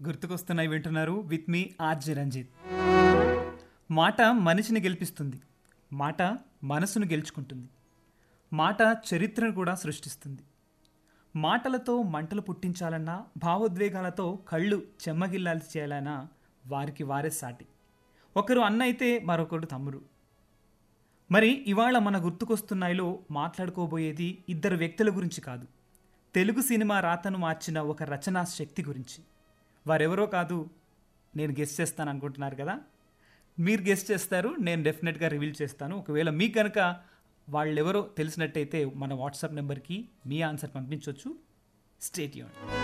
గుర్తుకొస్తున్నాయి వింటున్నారు with me RJ Ranjith మాట మనిషిని గెలిపిస్తుంది మాట మనసును గెలుచుకుంటుంది మాట చరిత్రను కూడా సృష్టిస్తుంది మాటలతో మంటలు పుట్టించాలన్నా భావోద్వేగాలతో కళ్ళు చెమ్మగిల్లాల్సి చేయాలన్నా వారికి వారే సాటి ఒకరు అన్న అయితే మరొకరు తమ్ముడు మరి ఇవాళ మన గుర్తుకొస్తున్నాయిలో మాట్లాడుకోబోయేది ఇద్దరు వ్యక్తుల గురించి కాదు తెలుగు సినిమా రాతను మార్చిన ఒక రచనా శక్తి గురించి వారెవరో కాదు నేను గెస్ట్ చేస్తాను అనుకుంటున్నారు కదా మీరు గెస్ట్ చేస్తారు నేను డెఫినెట్గా రివీల్ చేస్తాను ఒకవేళ మీకు కనుక వాళ్ళెవరో తెలిసినట్టయితే మన వాట్సాప్ నెంబర్కి మీ ఆన్సర్ పంపించవచ్చు స్టేట్ యూన్